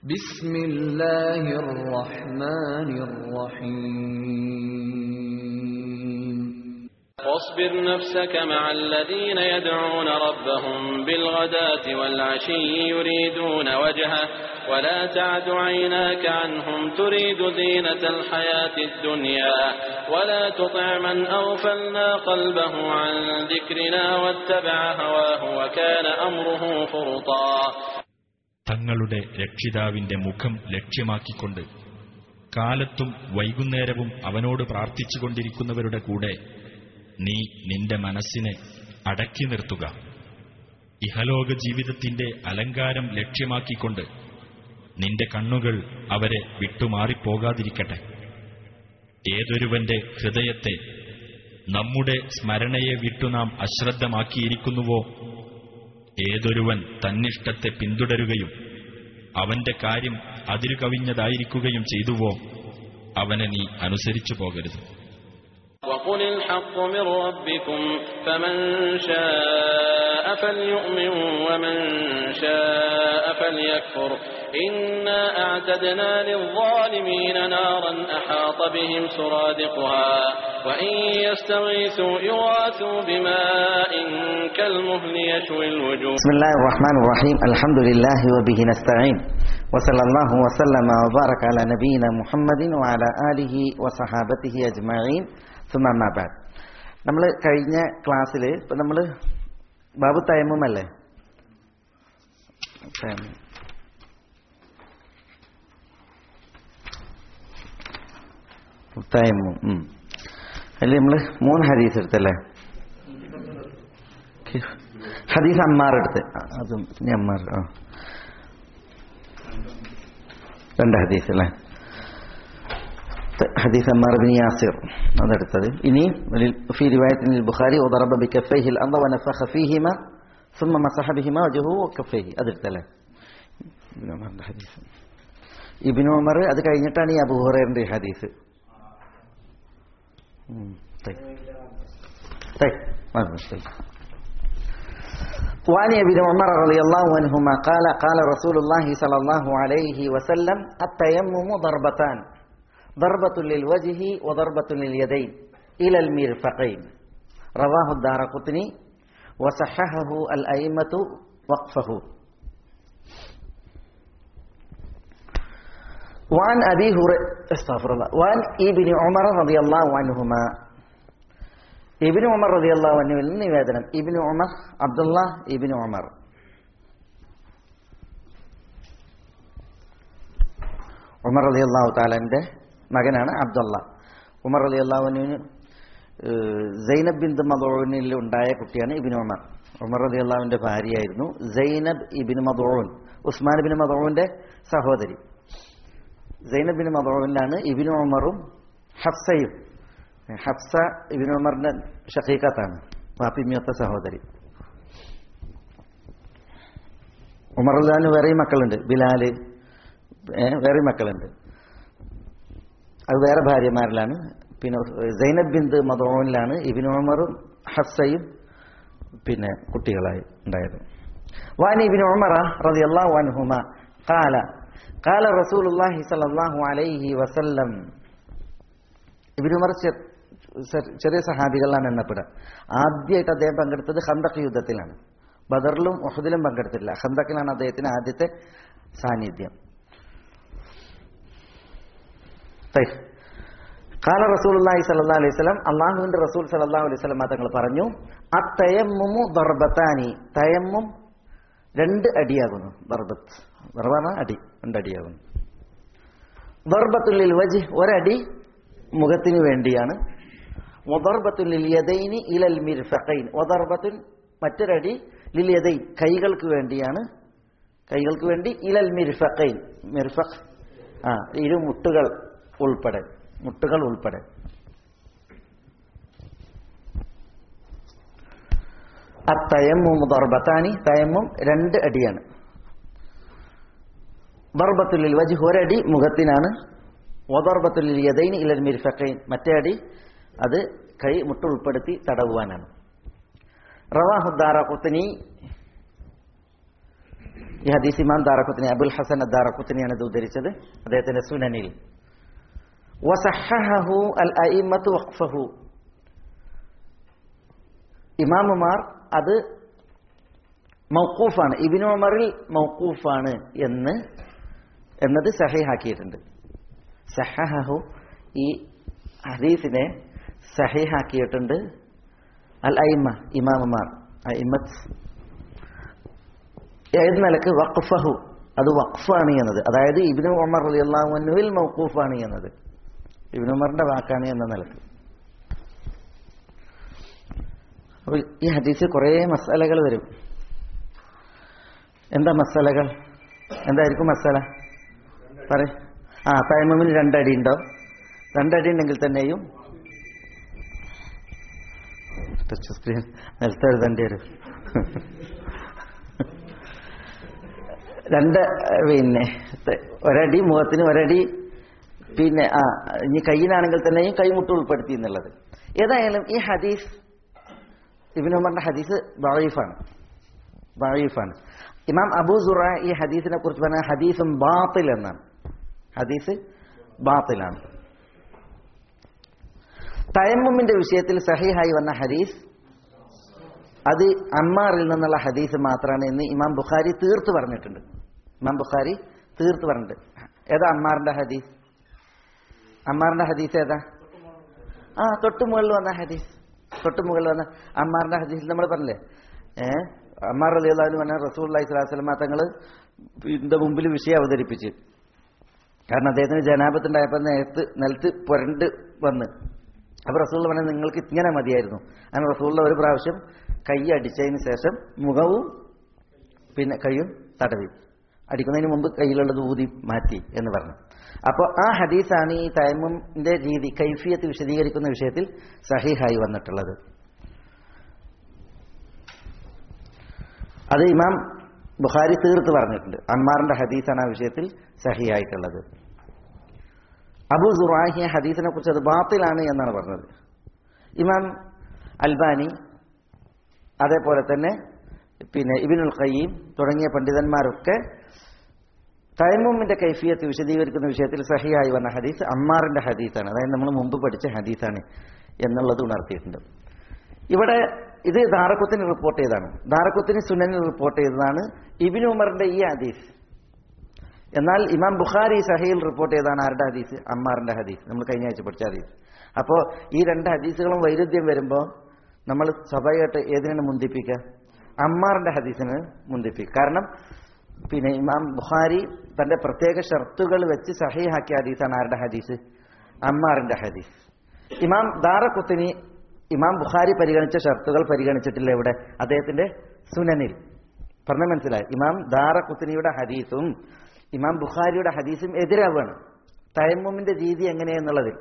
بسم الله الرحمن الرحيم واصبر نفسك مع الذين يدعون ربهم بالغداة والعشي يريدون وجهه ولا تعد عيناك عنهم تريد زينة الحياة الدنيا ولا تطع من أغفلنا قلبه عن ذكرنا واتبع هواه وكان أمره فرطا തങ്ങളുടെ രക്ഷിതാവിന്റെ മുഖം ലക്ഷ്യമാക്കിക്കൊണ്ട് കാലത്തും വൈകുന്നേരവും അവനോട് പ്രാർത്ഥിച്ചുകൊണ്ടിരിക്കുന്നവരുടെ കൂടെ നീ നിന്റെ മനസ്സിനെ അടക്കി നിർത്തുക ഇഹലോക ജീവിതത്തിന്റെ അലങ്കാരം ലക്ഷ്യമാക്കിക്കൊണ്ട് നിന്റെ കണ്ണുകൾ അവരെ വിട്ടുമാറിപ്പോകാതിരിക്കട്ടെ ഏതൊരുവന്റെ ഹൃദയത്തെ നമ്മുടെ സ്മരണയെ വിട്ടു നാം അശ്രദ്ധമാക്കിയിരിക്കുന്നുവോ ഏതൊരുവൻ തന്നിഷ്ടത്തെ പിന്തുടരുകയും അവന്റെ കാര്യം അതിരു കവിഞ്ഞതായിരിക്കുകയും ചെയ്തുവോ അവനെ നീ അനുസരിച്ചു പോകരുത് وقل الحق من ربكم فمن شاء فليؤمن ومن شاء فليكفر إنا أعتدنا للظالمين نارا أحاط بهم سرادقها وإن يستغيثوا يغاثوا بماء كالمهل يشوي الوجوه بسم الله الرحمن الرحيم الحمد لله وبه نستعين وصلى الله وسلم وبارك على نبينا محمد وعلى آله وصحابته أجمعين ثم ما بعد നമ്മൾ കഴിഞ്ഞ ക്ലാസ്സിൽ ഇപ്പം നമ്മൾ ബാബു തയമ്മല്ലേ തയമ്മം അതിൽ നമ്മൾ മൂന്ന് ഹദീസ് എടുത്തല്ലേ ഹദീസ് അമ്മാർ എടുത്ത് അതും ഇനി അമ്മാർ ആ രണ്ട് ഹദീസ് അല്ലേ حديث عمار بن ياسر هذا ارتدي إني في رواية البخاري وضرب بكفيه الأرض ونفخ فيهما ثم مسح بهما وجهه وكفيه هذا ارتدي ابن عمر حديث ابن عمر അത് കഴിഞ്ഞിട്ടാണ് ഈ അബൂ ഹുറൈറയുടെ ഹദീസ് طيب طيب ما طيب وعن ابن عمر رضي الله عنهما قال قال رسول الله صلى الله عليه وسلم التيمم ضربتان ضربة للوجه وضربة لليدين إلى المرفقين رواه الدار قطني وصححه الأئمة وقفه وعن أبي هريرة استغفر الله وعن ابن عمر رضي الله عنهما ابن عمر رضي الله عنه നിവേദനം ابن عمر عبد الله ابن عمر ഉമർ റതി അള്ളാഹു താലന്റെ മകനാണ് അബ്ദുള്ള ഉമർ റതി അള്ളാഹുവിന് സൈനബ് ബിന്ദ് മദോണിൽ ഉണ്ടായ കുട്ടിയാണ് ഇബിൻ ഉമർ ഉമർ റതി അള്ളാഹുവിന്റെ ഭാര്യയായിരുന്നു Zainab ibn Madhoon Usman bin മദോവിന്റെ സഹോദരി സൈനബ് ബിൻ മദോണിലാണ് ഇബിൻ ഉമറും ഹഫ്സയും ഹഫ്സ ഇബിൻ ഉമറിന്റെ ഷഖീഖത്താണ് പാപ്പിമിയത്ത സഹോദരി ഉമർ അള്ളഹാന് വേറെയും മക്കളുണ്ട് ബിലാല് വേറെയും മക്കളുണ്ട് അത് വേറെ ഭാര്യമാരിലാണ് പിന്നെ സൈനബ് ബിന്ദ് മദോനിലാണ് ഇബിൻ ഉമറും ഹഫ്സയും പിന്നെ കുട്ടികളായി ഉണ്ടായത് വാനി ഇബിൻ ഉമറ റളിയല്ലാഹു അൻഹുമ ഖാല ഖാല റസൂലുള്ളാഹി സ്വല്ലല്ലാഹു അലൈഹി വസല്ലം ഇബിൻ ഉമർ ചെറിയ സഹാബികളാണ് എണ്ണപ്പെടുക ആദ്യമായിട്ട് അദ്ദേഹം പങ്കെടുത്തത് ഖന്തഖ് യുദ്ധത്തിലാണ് ബദറിലും ഉഹദിലും പങ്കെടുത്തിട്ടില്ല ഖന്തഖിലാണ് അദ്ദേഹത്തിന് ആദ്യത്തെ സാന്നിധ്യം കാല റസൂലി സല്ലാ അലൈഹി സ്വലം അള്ളാഹുവിന്റെ റസൂൽ സല്ലാ അലൈഹി സ്വലം തങ്ങൾ പറഞ്ഞു ആ തയമ്മുമു ദർബത്താനി തയമ്മും രണ്ട് അടിയാകുന്നു ദർബത്ത് ദർബാണ് അടി രണ്ടടിയാകുന്നു ദർബത്തുല്ലിൽ വജ് ഒരടി മുഖത്തിന് വേണ്ടിയാണ് ഒദർബത്തുല്ലിൽ യദൈനി ഇലൽ മിർഫഖൈൻ ഒദർബത്തുൻ മറ്റൊരടി ലിൽ യദൈൻ കൈകൾക്ക് വേണ്ടിയാണ് കൈകൾക്ക് വേണ്ടി ഇലൽ മിർഫഖൈൻ മിർഫഖ് ആ ഇരു മുട്ടുകൾ ഉൾപ്പെടെ മുട്ടുകൾ ഉൾപ്പെടെ അത്തയമ്മും ദർബത്താനി തയമ്മും രണ്ട് അടിയാണ് ദർബത്തുല്ലിൽ വജ് ഒരടി മുഖത്തിനാണ് ഒദർബത്തുല്ലിൽ യദൈനി ഇലൽ മിർഫക്കൈൻ മറ്റേ അടി അത് കൈ മുട്ടുൾപ്പെടുത്തി തടവുവാനാണ് റവാഹുദ്ദാറ കുത്തനി ഈ ഹദീസ് ഇമാം ദാറഖുത്തിനി അബുൽ ഹസൻ ദാറഖുത്തിനിയാണ് ഇത് ഉദ്ധരിച്ചത് അദ്ദേഹത്തിന്റെ സുനനിൽ വസഹഹു അൽ അഇമ്മത്തു വഖഫഹു ഇമാമുമാർ അത് മൗക്കൂഫാണ് ഇബിനു ഉമറിൽ മൗക്കൂഫാണ് എന്ന് എന്നത് സഹീഹാക്കിയിട്ടുണ്ട് സഹഹു ഈ ഹദീസിനെ സഹീഹാക്കിയിട്ടുണ്ട് അൽ അയിമ ഇമാമുമാർ അയിമത്ത് ഏത് നിലക്ക് വഖഫഹു അത് വഖഫാണ് എന്നത് അതായത് ഇബിനു ഉമർ അലി അള്ളാഹുവിൽ മൗക്കൂഫാണ് എന്നത് ഇബിനു ഉമറിന്റെ വാക്കാണ് എന്ന നിലക്ക് അപ്പോൾ ഈ ഹദീസിൽ കുറേ മസാലകൾ വരും എന്താ മസാലകൾ എന്തായിരിക്കും മസാല പറ ആ തൈമമിൽ രണ്ടടി ഉണ്ടോ രണ്ടടി ഉണ്ടെങ്കിൽ തന്നെയും ടച്ച് സ്ക്രീൻ നിലത്ത് എഴുതേണ്ടി വരും രണ്ട് പിന്നെ ഒരടി മുഖത്തിന് ഒരടി പിന്നെ ആ ഇനി കയ്യിനാണെങ്കിൽ തന്നെയും കൈമുട്ട് ഉൾപ്പെടുത്തി എന്നുള്ളത് ഏതായാലും ഈ ഹദീസ് ഇബിൻ ഉമറിന്റെ ഹദീസ് ബഴീഫാണ് ബഴീഫാണ് ഇമാം അബൂ സുറ ഈ ഹദീസിനെ കുറിച്ച് പറഞ്ഞ ഹദീസും ബാത്തിൽ എന്നാണ് ഹദീസ് ബാത്തിലാണ് തയമ്മുമിന്റെ വിഷയത്തിൽ സഹിഹായി വന്ന ഹദീസ് അത് അമ്മാറിൽ നിന്നുള്ള ഹദീസ് മാത്രമാണ് എന്ന് ഇമാം ബുഖാരി തീർത്ത് പറഞ്ഞിട്ടുണ്ട് ഇമാം ബുഖാരി തീർത്ത് പറഞ്ഞിട്ടുണ്ട് ഏതാ അമ്മാറിന്റെ ഹദീസ് അമ്മാറിന്റെ ഹദീസ് ഏതാ ആ തൊട്ടു മുകളിൽ വന്ന ഹദീസ് തൊട്ടു മുകളിൽ വന്ന അമ്മാറിന്റെ ഹദീസിൽ നമ്മൾ പറഞ്ഞില്ലേ ഏഹ് അമ്മാർ അലി അള്ളഹാൻ പറഞ്ഞ റസൂൽ അലൈഹി സ്വലാസ്ലമ തങ്ങൾ ഇതിന്റെ മുമ്പിൽ വിഷയം അവതരിപ്പിച്ച് കാരണം അദ്ദേഹത്തിന് ജനാപത്തുണ്ടായപ്പോൾ നേരത്ത് നിലത്ത് പുരണ്ട് വന്ന് അപ്പൊ റസൂൾ പറഞ്ഞാൽ നിങ്ങൾക്ക് ഇങ്ങനെ മതിയായിരുന്നു അങ്ങനെ റസൂളിന്റെ ഒരു പ്രാവശ്യം കൈ അടിച്ചതിന് ശേഷം മുഖവും പിന്നെ കൈയും തടവി അടിക്കുന്നതിന് മുമ്പ് കയ്യിലുള്ളത് ഊതി മാറ്റി എന്ന് പറഞ്ഞു അപ്പോൾ ആ ഹദീസാണ് ഈ തൈമിന്റെ രീതി കൈഫിയത്ത് വിശദീകരിക്കുന്ന വിഷയത്തിൽ സഹിഹായി വന്നിട്ടുള്ളത് അത് ഇമാം ബുഖാരി തീർത്ത് പറഞ്ഞിട്ടുണ്ട് അമ്മാറിന്റെ ഹദീസാണ് ആ വിഷയത്തിൽ സഹിയായിട്ടുള്ളത് അബു സുറാഹിയ ഹദീസിനെ കുറിച്ച് അത് ബാത്തിലാണ് എന്നാണ് പറഞ്ഞത് ഇമാം അൽബാനി അതേപോലെ തന്നെ പിന്നെ ഇബിനുൽ ഖയ്യീം തുടങ്ങിയ പണ്ഡിതന്മാരൊക്കെ തൈമുമിന്റെ കൈഫിയത്ത് വിശദീകരിക്കുന്ന വിഷയത്തിൽ സഹിയായി വന്ന ഹദീസ് അമ്മാറിന്റെ ഹദീസാണ് അതായത് നമ്മൾ മുമ്പ് പഠിച്ച ഹദീസാണ് എന്നുള്ളത് ഉണർത്തിയിട്ടുണ്ട് ഇവിടെ ഇത് ദാറക്കുത്തിന് റിപ്പോർട്ട് ചെയ്തതാണ് ദാറക്കുത്തിന് സുനനിൽ റിപ്പോർട്ട് ചെയ്തതാണ് ഇബിൻ ഉമറിന്റെ ഈ ഹദീസ് എന്നാൽ ഇമാം ബുഖാരി സഹയിൽ റിപ്പോർട്ട് ചെയ്താണ് ആരുടെ ഹദീസ് അമ്മാറിന്റെ ഹദീസ് നമ്മൾ കഴിഞ്ഞ ആഴ്ച പഠിച്ച ഹദീസ് അപ്പോൾ ഈ രണ്ട് ഹദീസുകളും വൈരുദ്ധ്യം വരുമ്പോൾ നമ്മൾ സ്വാഭാവികമായിട്ട് ഏതിനാണ് മുന്തിപ്പിക്കുക അമ്മാറിന്റെ ഹദീസിന് മുന്തിപ്പിക്കുക കാരണം പിന്നെ ഇമാം ബുഖാരി തന്റെ പ്രത്യേക ഷർത്തുകൾ വെച്ച് സഹിഹാക്കിയ ഹദീസാണ് ആരുടെ ഹദീസ് അമ്മാറിന്റെ ഹദീസ് ഇമാം ദാറക്കുത്തിനി ഇമാം ബുഖാരി പരിഗണിച്ച ഷർത്തുകൾ പരിഗണിച്ചിട്ടില്ല ഇവിടെ അദ്ദേഹത്തിന്റെ സുനനിൽ പറഞ്ഞ മനസ്സിലായി ഇമാം ദാറക്കുത്തിനിയുടെ ഹദീസും ഇമാം ബുഖാരിയുടെ ഹദീസും എതിരാവുകയാണ് തയമ്മുമിന്റെ രീതി എങ്ങനെയെന്നുള്ളതിൽ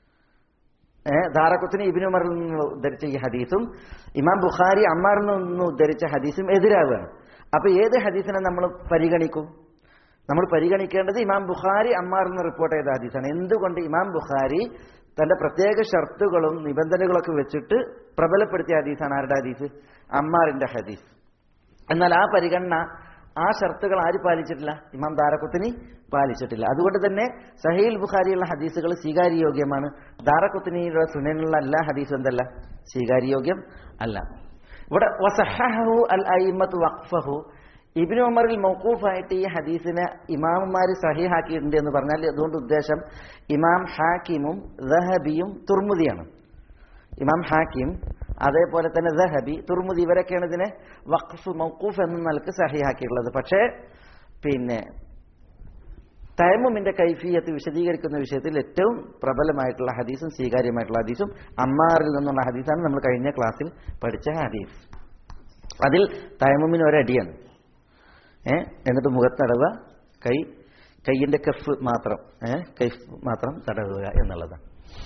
ഏഹ് ദാറക്കുത്തിന് ഇബിനു ഉമറിൽ നിന്ന് ഉദ്ധരിച്ച ഈ ഹദീസും ഇമാം ബുഖാരി അമ്മാറിൽ നിന്ന് ഉദ്ധരിച്ച ഹദീസും എതിരാവുകയാണ് അപ്പൊ ഏത് ഹദീസിനെ നമ്മൾ പരിഗണിക്കും നമ്മൾ പരിഗണിക്കേണ്ടത് ഇമാം ബുഖാരി അമ്മാറിൽ നിന്ന് റിപ്പോർട്ട് ചെയ്ത ഹദീസാണ് എന്തുകൊണ്ട് ഇമാം ബുഖാരി തന്റെ പ്രത്യേക ഷർത്തുകളും നിബന്ധനകളൊക്കെ വെച്ചിട്ട് പ്രബലപ്പെടുത്തിയ ഹദീസാണ് ആരുടെ ഹദീസ് അമ്മാറിന്റെ ഹദീസ് എന്നാൽ ആ പരിഗണന ആ ഷർത്തുകൾ ആര് പാലിച്ചിട്ടില്ല ഇമാം ദാരക്കുത്തിനി പാലിച്ചിട്ടില്ല അതുകൊണ്ട് തന്നെ സഹീൽ ബുഖാരിയുള്ള ഹദീസുകൾ സ്വീകാര്യയോഗ്യമാണ് ദാറക്കുത്തിനിയുടെ സുനനുള്ള എല്ലാ ഹദീസും എന്തല്ല സ്വീകാര്യയോഗ്യം അല്ല ഇവിടെ വസഹഹു അൽ അയിമത്ത് വഖഫഹു ഇബിന് ഉമറിൽ മൗക്കൂഫായിട്ട് ഈ ഹദീസിനെ ഇമാമുമാർ സഹിഹാക്കിയിട്ടുണ്ട് എന്ന് പറഞ്ഞാൽ അതുകൊണ്ട് ഉദ്ദേശം ഇമാം ഹാക്കിമും ദഹബിയും തുർമുദിയാണ് ഇമാം ഹാക്കിം അതേപോലെ തന്നെ ദഹബി തുർമുദി ഇവരൊക്കെയാണ് ഇതിനെ വഖഫ് മൗക്കൂഫ് എന്ന നിലക്ക് സഹിഹാക്കിയിട്ടുള്ളത് പക്ഷേ പിന്നെ തയമ്മുമിന്റെ കൈഫിയത്ത് വിശദീകരിക്കുന്ന വിഷയത്തിൽ ഏറ്റവും പ്രബലമായിട്ടുള്ള ഹദീസും സ്വീകാര്യമായിട്ടുള്ള ഹദീസും അമ്മാറിൽ നിന്നുള്ള ഹദീസാണ് നമ്മൾ കഴിഞ്ഞ ക്ലാസ്സിൽ പഠിച്ച ഹദീസ് അതിൽ തയമ്മുമിന് ഒരടിയാണ് ഏ എന്നിട്ട് മുഖത്തടവുക കൈ കൈയിന്റെ കഫ് മാത്രം ഏ കൈ മാത്രം തടവുക എന്നുള്ളതാണ്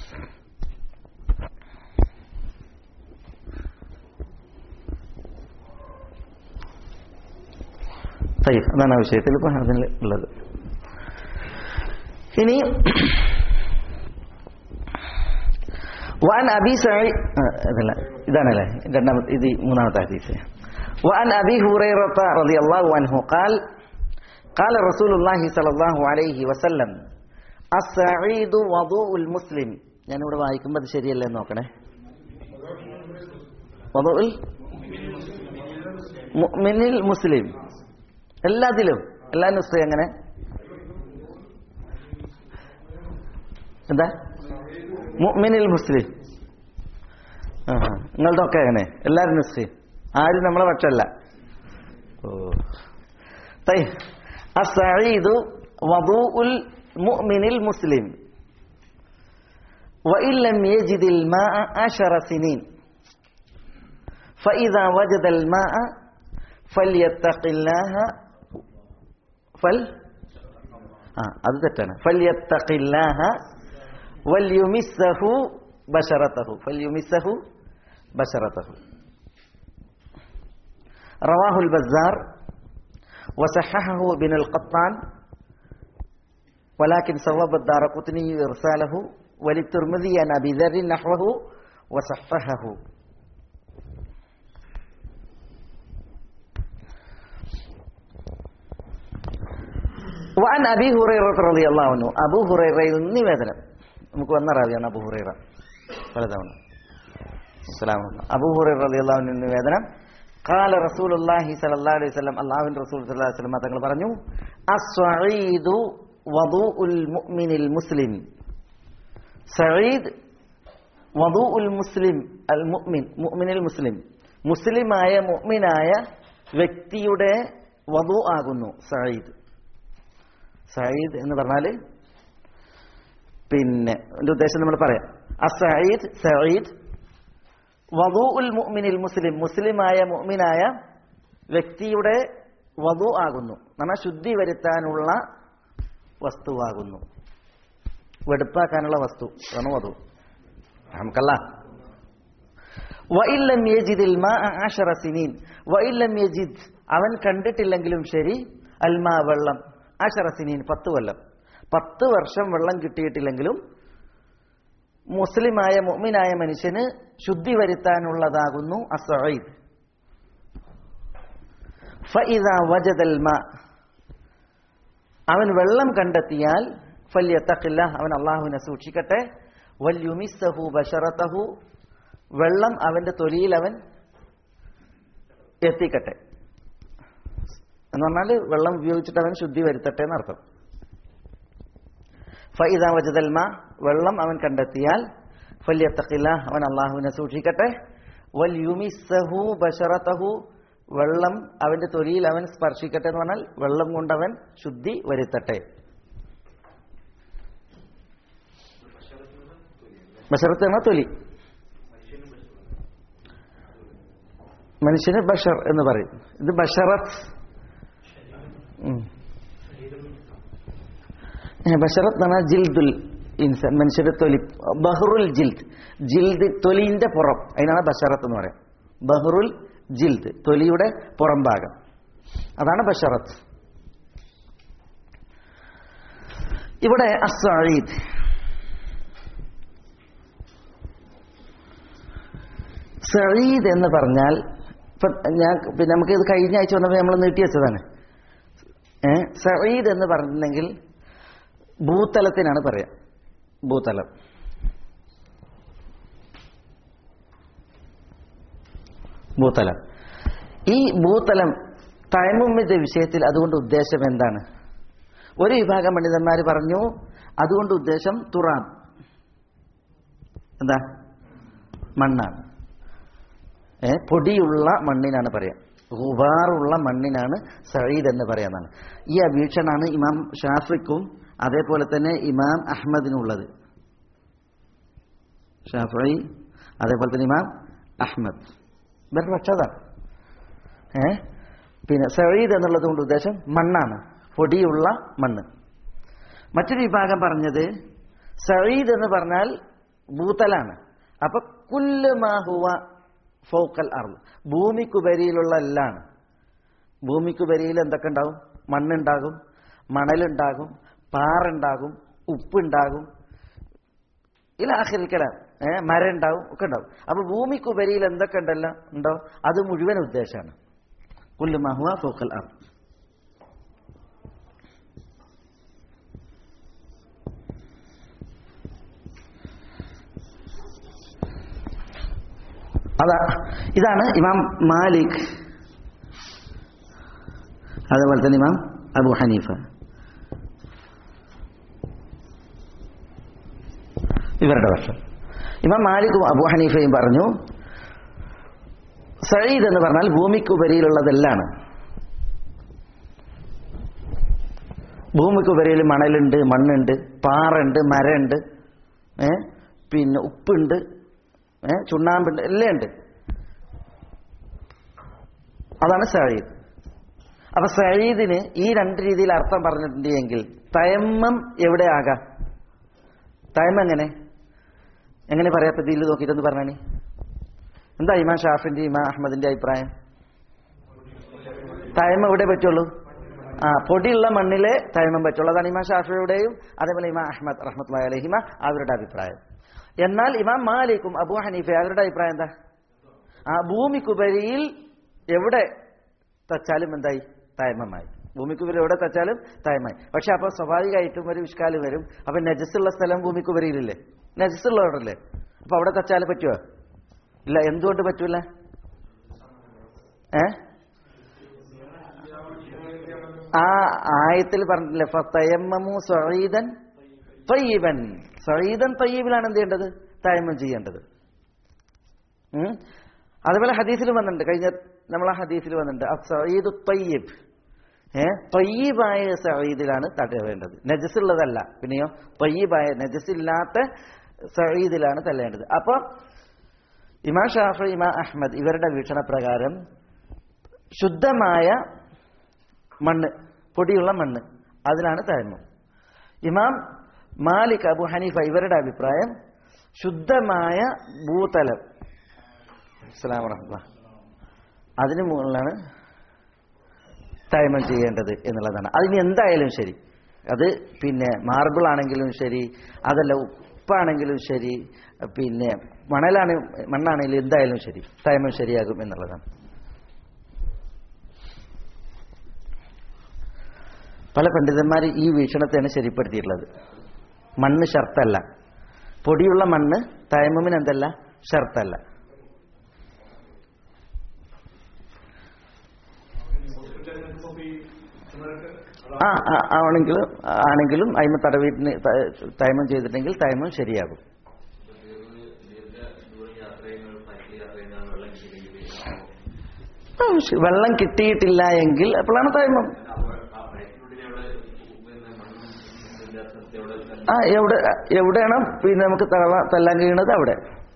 തയ്യം അതാണ് ആ വിഷയത്തിൽ ഇപ്പൊ അതിൽ ഉള്ളത് ഇനി വാൻ അബി സഈദ് ആ, ഇതല്ല ഇതാണല്ലേ രണ്ടാമത്തെ ഇത് ഈ മൂന്നാമത്തെ ഹദീസ് وعن أبي هريرة رضي الله عنه قال قال رسول الله صلى الله عليه وسلم السعيد وضوء المسلم ഞാൻ ഇവിടെ വായിക്കുമ്പോൾ അത് ശരിയല്ലേ എന്ന് നോക്കണേ വضوء മുഅ്മിനിൽ മുസ്ലിം എല്ലാത്തിലും എല്ലാ നുസ്ഖയും അങ്ങനെ എന്താ മുഅ്മിനിൽ മുസ്ലിം ആഹാ. നിങ്ങളുടെയൊക്കെ അങ്ങനെ എല്ലാവരും നുസ്ഖയും ആരും നമ്മളെ പക്ഷമല്ല ഓ طيب السعيد وضوء المؤمن المسلم وإن لم يجد الماء عشر سنين فإذا وجد الماء فليتق الله فل آه അത് തെറ്റാണ് فليتق الله وليمسه بشرته فليمسه بشرته رواه البزار وصححه ابن القطان ولكن صوب الدار قطني إرساله وللترمذي عن أبي ذر نحوه وصححه وعن أبي هريرة رضي الله عنه أبو هريرة നിവേദനം നമുക്ക് വന്ന റാവിയാണ് അബു ഹുറൈറ പലതവണ അസ്സലാമു അലൈക്കും. അബൂ ഹുറൈറ റളിയല്ലാഹു അൻഹു നിവേദനം قال رسول الله صلى الله عليه وسلم അല്ലാഹുവിന്റെ റസൂൽ സല്ലല്ലാഹു അലൈഹി വസല്ലം തങ്ങൾ പറഞ്ഞു അസ്വഈദു വദൂഉൽ മുഅ്മിനിൽ മുസ്ലിം സഈദ് വദൂഉൽ മുസ്ലിം അൽ മുഅ്മിൻ മുഅ്മിനിൽ മുസ്ലിം മുസ്ലിമായ മുഅ്മിനായ വ്യക്തിയുടെ വദു ആകുന്നു സഈദ് സഈദ് എന്ന് പറഞ്ഞാൽ പിന്നെ എൻ്റെ ഉദ്ദേശം നമ്മൾ പറയാം അസഈദ് സഈദ് വധു ഉൽ മുഅ്മിനിൽ മുസ്ലിം മുസ്ലിമായ മുഅ്മിനായ വ്യക്തിയുടെ വധു ആകുന്നു നമ്മ ശുദ്ധി വരുത്താനുള്ള വസ്തുവാകുന്നു വെടുപ്പാക്കാനുള്ള വസ്തു അതാണ് വധു നമുക്കല്ല വഇല്ലം യജിദിൽ മാ ആശറ സിനീൻ വഇല്ലം യജിദ് അവൻ കണ്ടിട്ടില്ലെങ്കിലും ശരി അൽമാ വെള്ളം ആശറ സിനീൻ പത്ത് കൊല്ലം പത്ത് വർഷം വെള്ളം കിട്ടിയിട്ടില്ലെങ്കിലും മുസ്ലിമായ മുഅ്മിനായ മനുഷ്യന് ശുദ്ധി വരുത്താനുള്ളതാകുന്നു അസഈദ് ഫഇദാ വജദൽ മാ അവൻ വെള്ളം കണ്ടെത്തിയാൽ ഫല്യത്തഖില്ല അവൻ അള്ളാഹുവിനെ സൂക്ഷിക്കട്ടെ വല്യുമിസ്സഹു ബഷറത്തഹു വെള്ളം അവന്റെ തൊലിയിൽ അവൻ എത്തിക്കട്ടെ എന്ന് പറഞ്ഞാൽ വെള്ളം ഉപയോഗിച്ചിട്ട് അവൻ ശുദ്ധി വരുത്തട്ടെ എന്നർത്ഥം ഫൈദ വജദൽമ വെള്ളം അവൻ കണ്ടെത്തിയാൽ ഫല്യത്തഖില്ല അവൻ അള്ളാഹുവിനെ സൂക്ഷിക്കട്ടെ വൽ യുമിസ്സഹു ബഷറത്തഹു വെള്ളം അവന്റെ തൊലിയിൽ അവൻ സ്പർശിക്കട്ടെ എന്ന് പറഞ്ഞാൽ വെള്ളം കൊണ്ട് അവൻ ശുദ്ധി വരുത്തട്ടെ ബഷറത്ത് എന്ന തൊലി മനുഷ്യന് ബഷർ എന്ന് പറയും ഇത് ബഷറത്ത് ഉം. ഏ, ബഷറത്ത് എന്ന് പറഞ്ഞാൽ ജിൽദുൽ ഇൻസാൻ മനുഷ്യരുടെ തൊലി ബഹ്റുൽ ജിൽദ് ജിൽദ് തൊലിന്റെ പുറം അതിനാണ് ബഷറത്ത് എന്ന് പറയാം ബഹ്റുൽ ജിൽദ് തൊലിയുടെ പുറം ഭാഗം അതാണ് ബഷറത്ത് ഇവിടെ അസീദ് സഈദ് എന്ന് പറഞ്ഞാൽ ഇപ്പൊ ഞാൻ പിന്നെ നമുക്ക് ഇത് കഴിഞ്ഞ ആഴ്ച വന്നപ്പോൾ നമ്മൾ നീട്ടി വെച്ചതാണ് ഏ സഈദ് എന്ന് പറഞ്ഞിട്ടുണ്ടെങ്കിൽ ഭൂതലത്തിനാണ് പറയാ ഭൂതലം ഭൂതലം ഈ ഭൂതലം തയമുമ്മിന്റെ വിഷയത്തിൽ അതുകൊണ്ട് ഉദ്ദേശം എന്താണ് ഒരു വിഭാഗം പണ്ഡിതന്മാർ പറഞ്ഞു അതുകൊണ്ട് ഉദ്ദേശം തുറാം എന്താ മണ്ണാണ് ഏ പൊടിയുള്ള മണ്ണിനാണ് പറയാം ഗുബാറുള്ള മണ്ണിനാണ് സഈദ് എന്ന് പറയാന്നാണ് ഈ അഭീഷണാണ് ഇമാം ഷാഫിക്കും അതേപോലെ തന്നെ ഇമാം അഹമ്മദിനുള്ളത് ഷാഫി അതേപോലെ തന്നെ ഇമാം അഹമ്മദ് ഇവരുടെ പക്ഷതാണ് ഏ പിന്നെ സഈദ് എന്നുള്ളത് കൊണ്ട് ഉദ്ദേശം മണ്ണാണ് പൊടിയുള്ള മണ്ണ് മറ്റൊരു വിഭാഗം പറഞ്ഞത് സഈദ് എന്ന് പറഞ്ഞാൽ ഭൂതലാണ് അപ്പൊ കുല്ലുമാഹുവ ഫോക്കൽ അർവ് ഭൂമിക്കുപരിയിലുള്ള എല്ലാണ് ഭൂമിക്കുപരിയിൽ എന്തൊക്കെ ഉണ്ടാവും മണ്ണുണ്ടാകും മണലുണ്ടാകും പാറുണ്ടാകും ഉപ്പുണ്ടാകും ഇല്ല ആഖിരിക്കലാം ഏഹ് മരം ഉണ്ടാവും ഒക്കെ ഉണ്ടാവും അപ്പൊ ഭൂമിക്കുപരിയിൽ എന്തൊക്കെ ഉണ്ടല്ലോ ഉണ്ടോ അത് മുഴുവൻ ഉദ്ദേശമാണ് കുല്ലു മഹുവ ഫോക്കൽ അർ അതാ ഇതാണ് ഇമാം മാലിക് അതേപോലെ തന്നെ ഇമാം അബു ഹനീഫ ഇവരുടെ വർഷം ഇമാം മാലിക്കും അബു ഹനീഫയും പറഞ്ഞു സയ്യിദ് എന്ന് പറഞ്ഞാൽ ഭൂമിക്കുപരിയിലുള്ളതെല്ലാണ് ഭൂമിക്കുപരിയിൽ മണലുണ്ട് മണ്ണുണ്ട് പാറുണ്ട് മരമുണ്ട് ഏ പിന്നെ ഉപ്പുണ്ട് ഏ ചുണ്ണാമ്പുണ്ട് എല്ലാം ഉണ്ട് അതാണ് സയ്യിദ് അപ്പൊ സയ്യിദിന് ഈ രണ്ട് രീതിയിൽ അർത്ഥം പറഞ്ഞിട്ടുണ്ട് എങ്കിൽ തയമ്മം എവിടെ ആകാം തയമ്മം എങ്ങനെ എങ്ങനെ പറയാത്ത ഇതിൽ നോക്കിയിട്ടൊന്ന് പറഞ്ഞാണി എന്താ ഇമാം ഷാഫിന്റെ ഇമാം അഹമ്മദിന്റെ അഭിപ്രായം തയമ്മ എവിടെ പറ്റുള്ളൂ ആ പൊടിയുള്ള മണ്ണിലെ തയമ്മം പറ്റുള്ളൂ അതാണ് ഇമാം ഷാഫിയുടെയും അതേപോലെ ഇമാം അഹമ്മദ് റഹ്മത്ത് അലഹിമ അവരുടെ അഭിപ്രായം എന്നാൽ ഇമാം മാലിക്കും അബു ഹനീഫ അവരുടെ അഭിപ്രായം എന്താ ആ ഭൂമിക്കുപരിയിൽ എവിടെ തച്ചാലും എന്തായി തയമ്മമായി ഭൂമിക്കുപരി എവിടെ തച്ചാലും തയമായി പക്ഷെ അപ്പൊ സ്വാഭാവികമായിട്ടും ഒരു വിഷ്കാല് വരും അപ്പൊ നജസ്സുള്ള സ്ഥലം ഭൂമിക്കുപരിയിലില്ലേ നജസ്സുള്ളവരല്ലേ അപ്പൊ അവിടെ തച്ചാൽ പറ്റുമോ ഇല്ല എന്തുകൊണ്ട് പറ്റൂല ഏ ആ ആയത്തിൽ പറഞ്ഞില്ലേ ഫത്തയമ്മു സഈദൻ തയ്യിബൻ സഈദൻ തയ്യിബിലാണ് എന്ത് ചെയ്യേണ്ടത് തയമ്മം ചെയ്യേണ്ടത് ഉം. അതുപോലെ ഹദീസിൽ വന്നിട്ടുണ്ട് കഴിഞ്ഞ നമ്മൾ ആ ഹദീസിൽ വന്നിട്ടുണ്ട് സഈദ് തയ്യിബ് ഏ തൊയ്യബായ സഈദിലാണ് തടവേണ്ടത് നജസുള്ളതല്ല പിന്നെയോ തൊയ്യബായ നജസില്ലാത്ത സഈദിലാണ് തല്ലേണ്ടത് അപ്പോൾ ഇമാം ഷാഫി ഇമാം അഹ്മദ് ഇവരുടെ വീക്ഷണപ്രകാരം ശുദ്ധമായ മണ്ണ് പൊടിയുള്ള മണ്ണ് അതിലാണ് തയമ്മം ഇമാം മാലിക് അബു ഹനീഫ ഇവരുടെ അഭിപ്രായം ശുദ്ധമായ ഭൂതലം അസ്സലാമു വറഹ്മത്തുള്ളാ. അതിന് മുകളിലാണ് തൈമം ചെയ്യേണ്ടത് എന്നുള്ളതാണ് അതിന് എന്തായാലും ശരി അത് പിന്നെ മാർബിൾ ആണെങ്കിലും ശരി അതല്ല ഉപ്പാണെങ്കിലും ശരി പിന്നെ മണലാണ് മണ്ണാണെങ്കിലും എന്തായാലും ശരി തൈമം ശരിയാകും എന്നുള്ളതാണ് പല പണ്ഡിതന്മാർ ഈ വീക്ഷണത്തെയാണ് ശരിപ്പെടുത്തിയിട്ടുള്ളത് മണ്ണ് ഷർത്തല്ല പൊടിയുള്ള മണ്ണ് തൈമമിന് എന്തല്ല ഷർത്തല്ല ആ ആ, ആണെങ്കിലും ആണെങ്കിലും അയിമ തടവീട്ടിന് തൈമം ചെയ്തിട്ടുണ്ടെങ്കിൽ തൈമം ശരിയാകും ആ, ശ- വെള്ളം കിട്ടിയിട്ടില്ല എങ്കിൽ അപ്പോഴാണ് തൈമം ആ എവിടെ എവിടെയാണ് പിന്നെ നമുക്ക് തള്ള- തല്ലാൻ കഴിയുന്നത് അവിടെ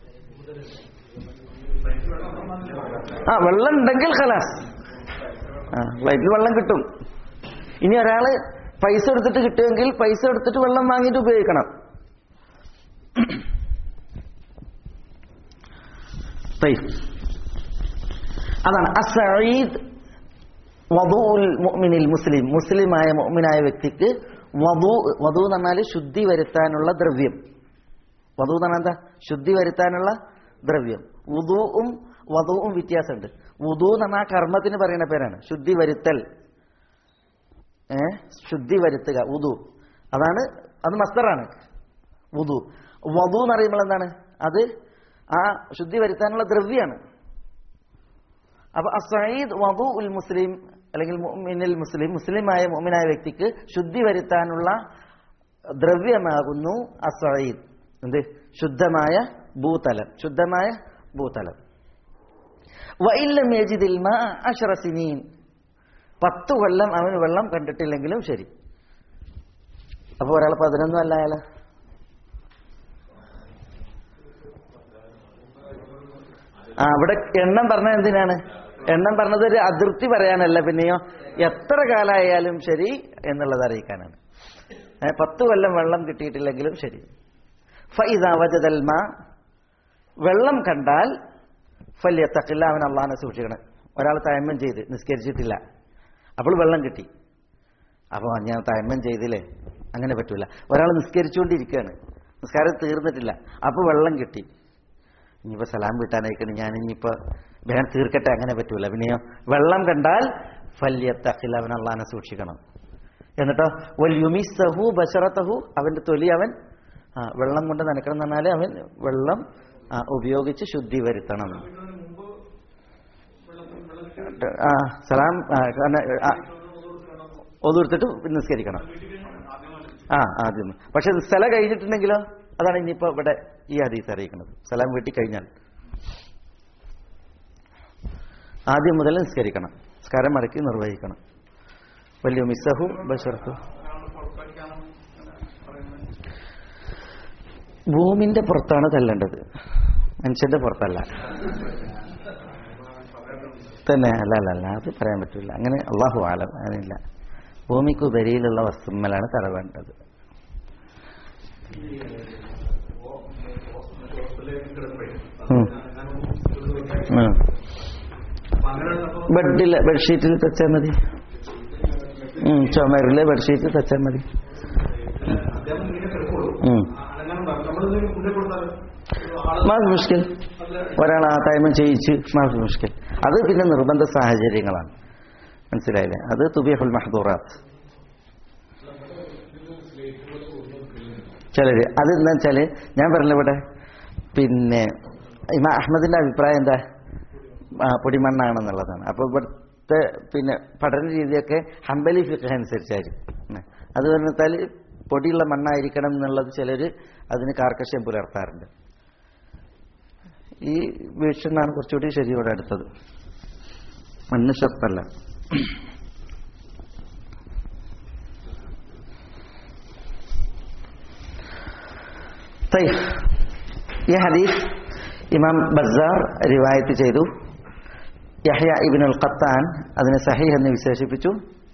ആ വെള്ളം ഉണ്ടെങ്കിൽ ഖലാസ് ആ ഫ്ലൈറ്റിൽ വെള്ളം കിട്ടും ഇനി ഒരാള് പൈസ എടുത്തിട്ട് കിട്ടുമെങ്കിൽ പൈസ എടുത്തിട്ട് വെള്ളം വാങ്ങിയിട്ട് ഉപയോഗിക്കണം طيب. അതാണ് അസഈദ് വധുഉൽ മുഅ്മിനിൽ മുസ്ലിം മുസ്ലിമായ മുഅ്മിനായ വ്യക്തിക്ക് വധു വധു എന്ന് പറഞ്ഞാൽ ശുദ്ധി വരുത്താനുള്ള ദ്രവ്യം വധു എന്ന് പറഞ്ഞാൽ എന്താ ശുദ്ധി വരുത്താനുള്ള ദ്രവ്യം വുദുവും വധുവും വ്യത്യാസമുണ്ട് വുദു എന്ന് പറഞ്ഞാൽ ആ കർമ്മത്തിന് പറയുന്ന പേരാണ് ശുദ്ധി വരുത്തൽ ഏ ശുദ്ധി വരുത്തുക വുദു അതാണ് അത് മസ്തറാണ് വുദു വധു എന്ന് പറയുമ്പോൾ എന്താണ് അത് ആ ശുദ്ധി വരുത്താനുള്ള ദ്രവ്യമാണ് അപ്പൊ അസഈദ് വധു ഉൽ മുസ്ലിം അല്ലെങ്കിൽ മുഅ്മിനുൽ മുസ്ലിം മുസ്ലിമായ മുഅ്മിനായ വ്യക്തിക്ക് ശുദ്ധി വരുത്താനുള്ള ദ്രവ്യമാകുന്നു അസഈദ് എന്ത് ശുദ്ധമായ ഭൂതലം ശുദ്ധമായ ഭൂതലം വഇല്ലം യജിദിൽ മാ അശ്റ സിനീൻ പത്ത് കൊല്ലം അവന് വെള്ളം കണ്ടിട്ടില്ലെങ്കിലും ശരി അപ്പൊ ഒരാൾ പതിനൊന്നും അല്ല അയാള് ആ അവിടെ എണ്ണം പറഞ്ഞത് എന്തിനാണ് എണ്ണം പറഞ്ഞത് ഒരു അതിർത്തി പറയാനല്ല പിന്നെയോ എത്ര കാലമായാലും ശരി എന്നുള്ളത് അറിയിക്കാനാണ് ഏ, പത്ത് കൊല്ലം വെള്ളം കിട്ടിയിട്ടില്ലെങ്കിലും ശരി ഫൈദ വജദൽമ വെള്ളം കണ്ടാൽ ഫല്യത്തക്കില്ല അവൻ അള്ളാഹിനെ സൂക്ഷിക്കണം ഒരാൾ തയമ്മം ചെയ്ത് നിസ്കരിച്ചിട്ടില്ല അപ്പോൾ വെള്ളം കിട്ടി അപ്പോൾ ഞാൻ തയമ്മം ചെയ്തില്ലേ അങ്ങനെ പറ്റൂല ഒരാൾ നിസ്കരിച്ചുകൊണ്ടിരിക്കുകയാണ് നിസ്കാരം തീർന്നിട്ടില്ല അപ്പോൾ വെള്ളം കിട്ടി ഇനിയിപ്പോൾ സലാം വീട്ടാനായിക്കണം ഞാൻ ഇനിയിപ്പോൾ വേഗം തീർക്കട്ടെ അങ്ങനെ പറ്റൂല പിന്നെയോ വെള്ളം കണ്ടാൽ ഫല്യത്തഖിൽ അവൻ അള്ളാനെ സൂക്ഷിക്കണം എന്നിട്ടോ വൽ യുമിസഹു ബഷറത്തഹു അവന്റെ തൊലി അവൻ ആ, വെള്ളം കൊണ്ട് നനക്കണം എന്ന് പറഞ്ഞാൽ അവൻ വെള്ളം ആ, ഉപയോഗിച്ച് ശുദ്ധി വരുത്തണം ആ സലാം ആ, കാരണം, ആ, ഒതുർത്തിട്ട് നിസ്കരിക്കണം ആ ആദ്യം പക്ഷെ സ്ഥലം കഴിഞ്ഞിട്ടുണ്ടെങ്കിലോ അതാണ് ഇനിയിപ്പോ ഇവിടെ ഈ ഹദീസ് അറിയിക്കുന്നത് സലാം വീട്ടിൽ കഴിഞ്ഞാൽ ആദ്യം മുതൽ നിസ്കരിക്കണം നിസ്കാരം മടക്കി നിർവഹിക്കണം വലിയ മിസ്സഹു ബഷർഹു ഭൂമിന്റെ പുറത്താണ് തല്ലേണ്ടത് മനുഷ്യന്റെ പുറത്തല്ല തന്നെ അല്ല അല്ല അല്ല അത് പറയാൻ പറ്റില്ല അങ്ങനെ അള്ളാഹു ആലം അങ്ങനെയില്ല ഭൂമിക്ക് ഉപരിയിലുള്ള വസ്തുമ്മലാണ് തടവേണ്ടത് ഉം. ഉം. ബെഡില് ബെഡ്ഷീറ്റിൽ തച്ചാൽ മതി ഉം, ചുമരില് ബെഡ്ഷീറ്റ് തച്ചാൽ മതി ഉം. മാസ് മുഷ്കിൽ ഒരാൾ ആ ടൈം ചെയ്യിച്ച് മാസ് മുഷ്കിൽ അത് പിന്നെ നിർബന്ധ സാഹചര്യങ്ങളാണ് മനസ്സിലായില്ലേ അത് തുബിയഹുൽ മഹദൂറാത്ത് ചിലര് അത് എന്താ വെച്ചാല് ഞാൻ പറഞ്ഞില്ല ഇവിടെ പിന്നെ ഇമാ അഹമ്മദിന്റെ അഭിപ്രായം എന്താ ആ, പൊടിമണ്ണാണെന്നുള്ളതാണ് അപ്പൊ ഇവിടുത്തെ പിന്നെ പഠന രീതിയൊക്കെ ഹംബലി ഫിഖ് അനുസരിച്ചായിരിക്കും ഉം. അത് പറഞ്ഞാൽ പൊടിയുള്ള മണ്ണായിരിക്കണം എന്നുള്ളത് ചിലര് അതിന് കാർക്കശ്യം പുലർത്താറുണ്ട് ഈ വീക്ഷണാണ് കുറച്ചുകൂടി ശരിയോടെ അടുത്തത് മണ്ണ് ഷർത്തല്ല طيب. ഈ ഹദീസ് ഇമാം ബസാർ റിവായത്ത് ചെയ്തു യഹ്യ ഇബിനുൽ ഖത്താൻ അതിനെ സഹീഹ് എന്ന് വിശേഷിപ്പിച്ചു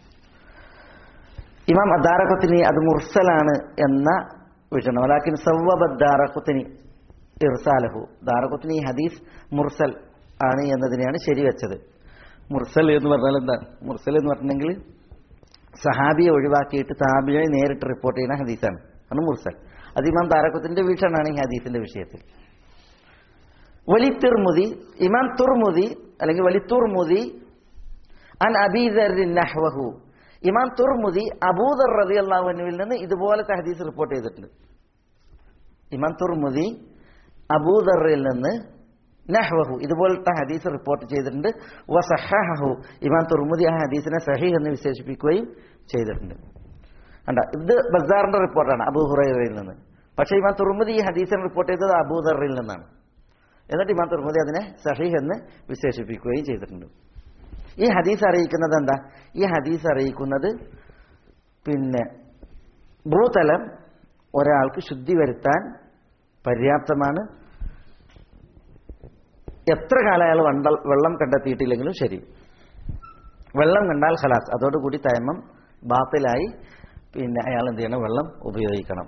ഇമാം അദാറഖുത്തിനി അത് മുർസലാണ് എന്ന വീക്ഷണം അലാക്കിൻ സവ്വബദ്ദാറഖുത്തിനി ഇർസാലഹു ദാറഖുത്തിനി ഈ ഹദീസ് മുർസൽ ആണ് എന്നതിനെയാണ് ശരിവെച്ചത് മുർസൽ എന്ന് പറഞ്ഞാൽ എന്താ മുർസൽ എന്ന് പറഞ്ഞിട്ടുണ്ടെങ്കിൽ സഹാബിയെ ഒഴിവാക്കിയിട്ട് താബിയെ നേരിട്ട് റിപ്പോർട്ട് ചെയ്യുന്ന ഹദീസാണ് ആണ് മുർസൽ അത് ഇമാം താരക്കത്തിന്റെ വീക്ഷണമാണ് ഈ ഹദീസിന്റെ വിഷയത്തിൽ വലി തുർമുദി ഇമാം തുർമുദി അല്ലെങ്കിൽ വലി തുർമുദി അൻ അബീദറിൻ നഹ്വഹു ഇമാം തുർമുദി അബൂദർ റതി അള്ളാഹുവിൽ നിന്ന് ഇതുപോലത്തെ ഹദീസ് റിപ്പോർട്ട് ചെയ്തിട്ടുണ്ട് ഇമാം തുർമുദി അബൂദറിൽ നിന്ന് നഹ്വഹു ഇതുപോലത്തെ ഹദീസ് റിപ്പോർട്ട് ചെയ്തിട്ടുണ്ട് വസഹഹു ഇമാം തുർമുദി ആ ഹദീസിനെ സഹീഹ് എന്ന് വിശേഷിപ്പിക്കുകയും ചെയ്തിട്ടുണ്ട് കണ്ട ഇത് ബസാറിന്റെ റിപ്പോർട്ടാണ് അബൂ ഹുറൈറയിൽ നിന്ന് പക്ഷേ ഇമാം തുർമുദി ഈ ഹദീസിനെ റിപ്പോർട്ട് ചെയ്തത് അബൂദറിൽ നിന്നാണ് എന്നിട്ട് ഇമാം തുർമുദി അതിനെ സഹീഹ് എന്ന് വിശേഷിപ്പിക്കുകയും ചെയ്തിട്ടുണ്ട് ഈ ഹദീസ് അറിയിക്കുന്നത് എന്താ ഈ ഹദീസ് അറിയിക്കുന്നത് പിന്നെ ഭൂതലം ഒരാൾക്ക് ശുദ്ധി വരുത്താൻ പര്യാപ്തമാണ് എത്ര കാലം അയാൾ വണ്ടൽ വെള്ളം കണ്ടെത്തിയിട്ടില്ലെങ്കിലും ശരി വെള്ളം കണ്ടാൽ ഖലാസ് അതോടുകൂടി തയമ്മം ബാത്തിലായി പിന്നെ അയാൾ എന്ത് ചെയ്യണം വെള്ളം ഉപയോഗിക്കണം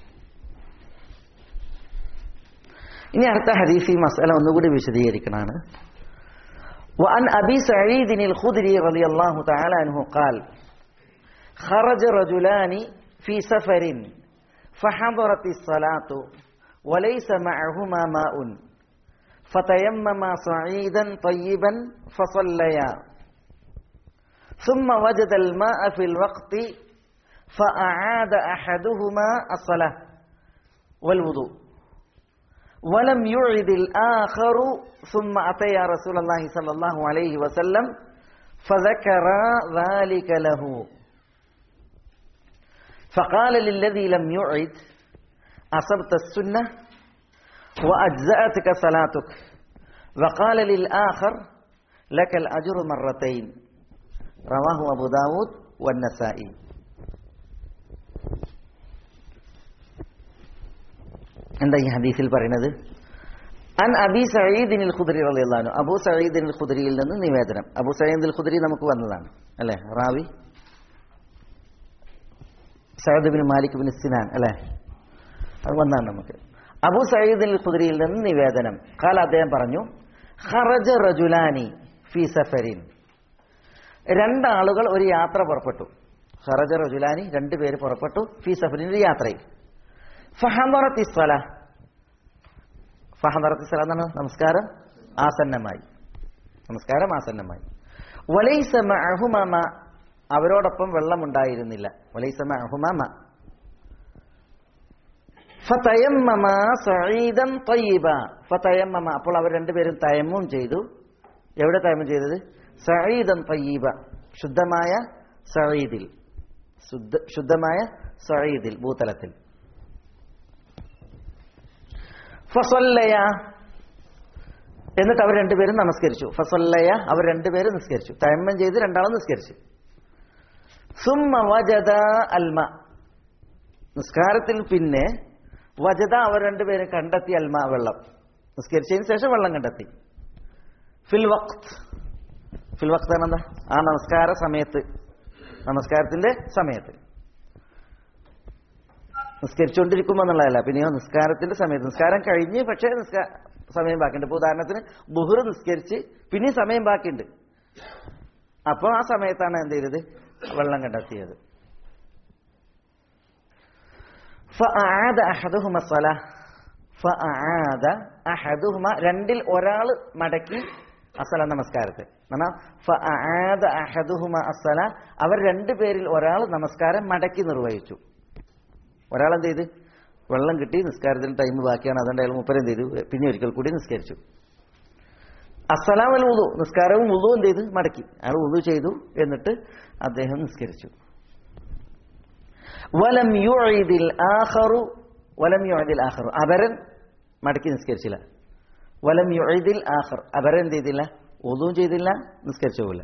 ഇനി അടുത്ത ഹദീസ് ഈ മസാല ഒന്നുകൂടി വിശദീകരിക്കണാണ് وعن أبي سعيد الخدري رضي الله تعالى عنه قال خرج رجلان في سفر فحضرت الصلاة وليس معهما ماء فتيمما صعيدا طيبا فصليا ثم وجد الماء في الوقت فأعاد أحدهما الصلاة والوضوء ولم يعد الآخر ثم أتيا رسول الله صلى الله عليه وسلم فذكر ذلك له فقال للذي لم يعد أصبت السنة وأجزأتك صلاتك وقال للآخر لك الأجر مرتين رواه أبو داود والنسائي എന്താ ഈ ഹദീസിൽ പറയുന്നത് അൻ അബി സയ്യിദിൻ ഖുദരി റളിയല്ലാഹു അബൂ സയ്യിദിൻ ഖുദരിയിൽ നിന്ന് നിവേദനം അബൂ സയ്യിദ് ഖുദരി നമുക്ക് വന്നതാണ് അല്ലേ റാവി Sayyid bin Malik bin Sinan അല്ലേ അത് വന്നാണ് നമുക്ക് അബൂ സയ്യിദ് ഖുദരിയിൽ നിന്ന് നിവേദനം കാല അദ്ദേഹം പറഞ്ഞു ഖറജ റജുലാനി ഫി സഫരിൻ രണ്ടാളുകൾ ഒരു യാത്ര പുറപ്പെട്ടു ഖറജ റജുലാനി രണ്ടുപേര് പുറപ്പെട്ടു ഫി സഫരിൻ ഒരു യാത്രയിൽ ഫഹദറത്തി സ്വല ഫഹദറത്തി സ്വല എന്നാണ് നമസ്കാരം ആസന്നമായി നമസ്കാരം ആസന്നമായി വലൈസ മഅഹുമ അവരോടൊപ്പം വെള്ളമുണ്ടായിരുന്നില്ല വലൈസ മഅഹുമ ഫതയമ്മമ സഈദൻ തയ്യിബ ഫതയമ്മമ അപ്പോൾ അവർ രണ്ടുപേരും തയമ്മും ചെയ്തു എവിടെ തയമ്മം ചെയ്തത് സഈദൻ തയ്യിബ ശുദ്ധമായ സഈദിൽ ശുദ്ധ ശുദ്ധമായ സഈദിൽ ഭൂതലത്തിൽ ഫസല്ലയ എന്നിട്ട് അവർ രണ്ടുപേരും നമസ്കരിച്ചു ഫസല്ലയ അവർ രണ്ടുപേരും നിസ്കരിച്ചു തയമ്മം ചെയ്ത് രണ്ടാളും നിസ്കരിച്ചു സുമ്മ വജദ അൽമ നിസ്കാരത്തിൽ പിന്നെ വജദ അവർ രണ്ടുപേരും കണ്ടെത്തി അൽമ വെള്ളം നിസ്കരിച്ചതിന് ശേഷം വെള്ളം കണ്ടെത്തി ഫിൽ വക്ത് ഫിൽ വക്ത് എന്താ ആ നമസ്കാര സമയത്ത് നമസ്കാരത്തിന്റെ സമയത്ത് നിസ്കരിച്ചുകൊണ്ടിരിക്കുമ്പോൾ എന്നുള്ളതല്ല പിന്നെയോ നിസ്കാരത്തിന്റെ സമയത്ത് നിസ്കാരം കഴിഞ്ഞ് പക്ഷേ നിസ്കാര സമയം ബാക്കിയുണ്ട് ഇപ്പൊ ഉദാഹരണത്തിന് ബുഹർ നിസ്കരിച്ച് പിന്നെയും സമയം ബാക്കിയുണ്ട് അപ്പോൾ ആ സമയത്താണ് എന്ത് ചെയ്തത് വെള്ളം കണ്ടെത്തിയത് ഫഅആദ അഹദുഹുമ സ്വലാ ഫഅആദ അഹദുഹുമ രണ്ടിൽ ഒരാൾ മടക്കി അസല നമസ്കാരത്തെ എന്നാ ഫഅആദ അഹദുഹുമ അസല അവർ രണ്ടുപേരിൽ ഒരാൾ നമസ്കാരം മടക്കി നിർവഹിച്ചു ഒരാൾ എന്ത് ചെയ്ത് വെള്ളം കിട്ടി നിസ്കാരത്തിന് ടൈം ബാക്കിയാണ് അതുകൊണ്ട് അയാൾ മുപ്പരം എന്ത് ചെയ്തു പിന്നെ ഒരിക്കൽ കൂടി നിസ്കരിച്ചു അസ്സലാം അൽ ഉദു നിസ്കാരവും ഉദു എന്ത് ചെയ്ത് മടക്കി അയാൾ ഉദു ചെയ്തു എന്നിട്ട് അദ്ദേഹം നിസ്കരിച്ചു വലം യുഇദിൽ ആഖറു വലം യുഇദിൽ ആഖറു അപരൻ മടക്കി നിസ്കരിച്ചില്ല വലം യുഇദിൽ ആഖർ അപരൻ എന്ത് ചെയ്തില്ല ഉദുവും ചെയ്തില്ല നിസ്കരിച്ചുമില്ല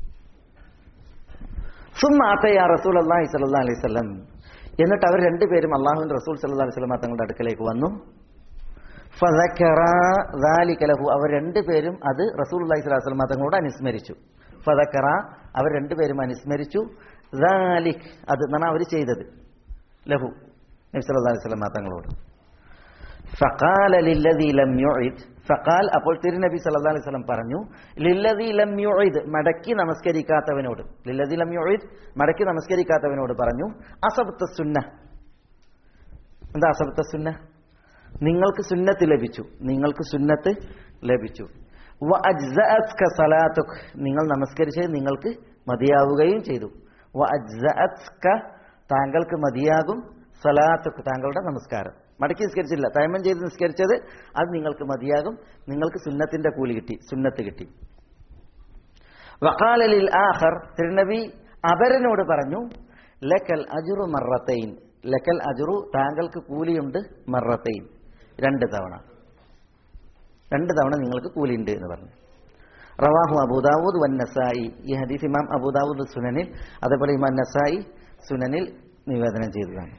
സുമ്മ ആത്തയ റസൂൽ അള്ളാഹി സല്ലല്ലാഹു അലൈഹി വസല്ലം എന്നിട്ട് അവർ രണ്ടുപേരും അള്ളാഹുവിന്റെ റസൂൽ സല്ലല്ലാഹു അലൈഹി വസല്ലം തങ്ങളുടെ അടുക്കലേക്ക് വന്നു ഫദക്കറ ദാലിക ലഹു അവർ രണ്ടുപേരും അത് റസൂൽ അള്ളാഹി സ്വലാഹു വസല്ലം തങ്ങളോട് അനുസ്മരിച്ചു ഫദക്കറ അവർ രണ്ടുപേരും അനുസ്മരിച്ചു ദാലിക് അത് എന്നാണ് അവർ ചെയ്തത് ലഹു നബി സല്ലല്ലാഹു അലൈഹി വസല്ലം തങ്ങളോട് ഫഖാല ലില്ലദീ ലം യുഇദ് ഫഖാൽ അപ്പോൾ തിരുനബി സല്ലല്ലാഹു അലൈഹി വസല്ലം പറഞ്ഞു ലില്ലദീ ലം യുഇദ് മടക്കി നമസ്കരിക്കാത്തവനോട് ലില്ലദീ ലം യുഇദ് മടക്കി നമസ്കരിക്കാത്തവനോട് പറഞ്ഞു അസബ്ത സുന്ന എന്താ അസബ്ത സുന്ന നിങ്ങൾക്ക് സുന്നത്ത് ലഭിച്ചു നിങ്ങൾക്ക് സുന്നത്ത് ലഭിച്ചു വ അജ്സഅത്ക സലാത്തുക് നിങ്ങൾ നമസ്കരിച്ചത് നിങ്ങൾക്ക് മതിയാവുകയും ചെയ്തു വ അജ്സഅത്ക താങ്കൾക്ക് മതിയാകും സലാത്തുക് താങ്കളുടെ നമസ്കാരം മടക്കി നിസ്കരിച്ചില്ല തയമം ചെയ്ത് നിസ്കരിച്ചത് അത് നിങ്ങൾക്ക് മതിയാകും നിങ്ങൾക്ക് സുന്നത്തിന്റെ കൂലി കിട്ടി സുന്നത്ത് കിട്ടി വക്കാലലിൽ ആഹർ തിരുനബി അപരനോട് പറഞ്ഞു ലക്കൽ അജുറു മറത്തൈൻ ലക്കൽ അജുറു താങ്കൾക്ക് കൂലിയുണ്ട് മറത്തൈൻ രണ്ട് തവണ രണ്ട് തവണ നിങ്ങൾക്ക് കൂലിയുണ്ട് എന്ന് പറഞ്ഞു റവാഹു അബൂദാവൂദ് വൻ നസായി ഈ ഹദീസ് ഇമാം അബൂദാവൂദ് സുനനിൽ അതേപോലെ ഇമാം നസായി സുനനിൽ നിവേദനം ചെയ്തതാണ്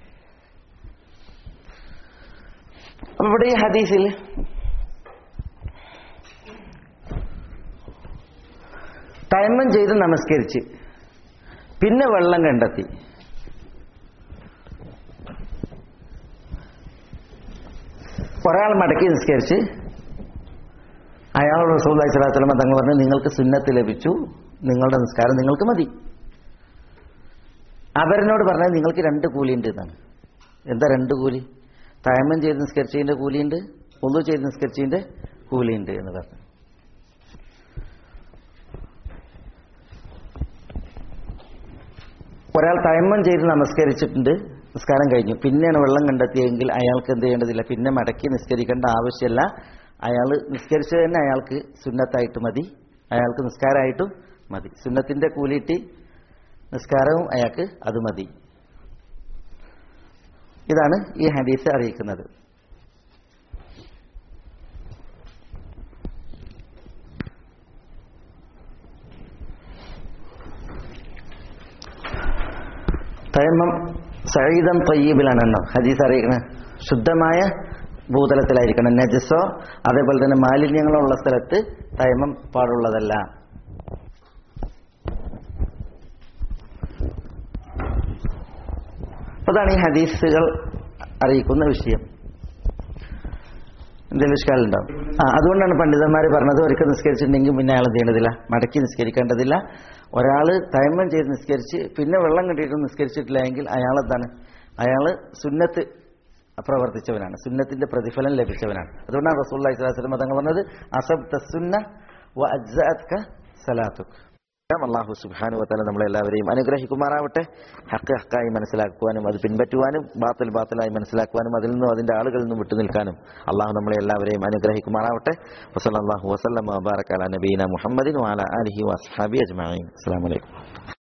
അപ്പൊ ഇവിടെ ഈ ഹദീസിൽ തയമ്മം ചെയ്ത് നമസ്കരിച്ച് പിന്നെ വെള്ളം കണ്ടെത്തി ഒരാൾ മടക്കി നിസ്കരിച്ച് അയാളോട് റസൂല്ലി സ്വലാത്തലമ തങ്ങൾ പറഞ്ഞു നിങ്ങൾക്ക് സുന്നത്ത് ലഭിച്ചു നിങ്ങളുടെ നിസ്കാരം നിങ്ങൾക്ക് മതി അവരനോട് പറഞ്ഞത് നിങ്ങൾക്ക് രണ്ട് കൂലിയുണ്ട് എന്നാണ് എന്താ രണ്ട് കൂലി തയമം ചെയ്ത് നിസ്കരിച്ചതിന്റെ കൂലിയുണ്ട് ഒന്നു ചെയ്ത് നിസ്കരിച്ചതിന്റെ കൂലിയുണ്ട് എന്ന് പറഞ്ഞു ഒരാൾ തയമ്മം ചെയ്ത് നമസ്കരിച്ചിട്ടുണ്ട് നിസ്കാരം കഴിഞ്ഞു പിന്നെയാണ് വെള്ളം കണ്ടെത്തിയെങ്കിൽ അയാൾക്ക് എന്ത് ചെയ്യേണ്ടതില്ല പിന്നെ മടക്കി നിസ്കരിക്കേണ്ട ആവശ്യമില്ല അയാൾ നിസ്കരിച്ചത് തന്നെ അയാൾക്ക് സുന്നത്തായിട്ട് മതി അയാൾക്ക് നിസ്കാരമായിട്ടും മതി സുന്നത്തിന്റെ കൂലിയിട്ട് നിസ്കാരവും അയാൾക്ക് അത് മതി ഇതാണ് ഈ ഹദീസ് അറിയിക്കുന്നത് തയമ്മം സഴീതം തയ്യബിലാണെന്നോ ഹദീസ് അറിയിക്കുന്നത് ശുദ്ധമായ ഭൂതലത്തിലായിരിക്കണം നജസോ അതേപോലെ തന്നെ മാലിന്യങ്ങളോ ഉള്ള സ്ഥലത്ത് തയമം പാടുള്ളതല്ല അതാണ് ഈ ഹദീസുകൾ അറിയിക്കുന്ന വിഷയം എന്തെങ്കിലും വിഷ്കാലുണ്ടാവും ആ അതുകൊണ്ടാണ് പണ്ഡിതന്മാർ പറഞ്ഞത് ഒരിക്കൽ നിസ്കരിച്ചിട്ടുണ്ടെങ്കിൽ പിന്നെ അയാൾ ചെയ്യേണ്ടതില്ല മടക്കി നിസ്കരിക്കേണ്ടതില്ല ഒരാൾ തയമ്മം ചെയ്ത് നിസ്കരിച്ച് പിന്നെ വെള്ളം കിട്ടിയിട്ട് നിസ്കരിച്ചിട്ടില്ല എങ്കിൽ അയാൾ എന്താണ് അയാൾ സുന്നത്ത് പ്രവർത്തിച്ചവനാണ് സുന്നത്തിന്റെ പ്രതിഫലം ലഭിച്ചവനാണ് അതുകൊണ്ടാണ് റസൂള്ളി സ്വലാസ്ലം തങ്ങൾ പറഞ്ഞത് അസബ് തസുന്ന വ അജ്സഅത്ക സലാത്തുക് അള്ളാഹു സുബ്ഹാനഹു വതആല നമ്മളെല്ലാവരെയും അനുഗ്രഹിക്കുമാറാവട്ടെ ഹക്ക് ഹക്കായി മനസ്സിലാക്കുവാനും അത് പിൻപറ്റുവാനും ബാത്തിൽ ബാത്തിലായി മനസ്സിലാക്കുവാനും അതിൽ നിന്നും അതിന്റെ ആളുകളിൽ നിന്നും വിട്ടു നിൽക്കാനും അള്ളാഹു നമ്മളെ എല്ലാവരെയും അനുഗ്രഹിക്കുമാറാവട്ടെ വസല്ലല്ലാഹു വസല്ലമ വബാറക അലാ നബീന മുഹമ്മദിൻ വഅലാ ആലിഹി വഅസ്ഹാബി അജ്മഈൻ അസ്സലാമു അലൈക്കും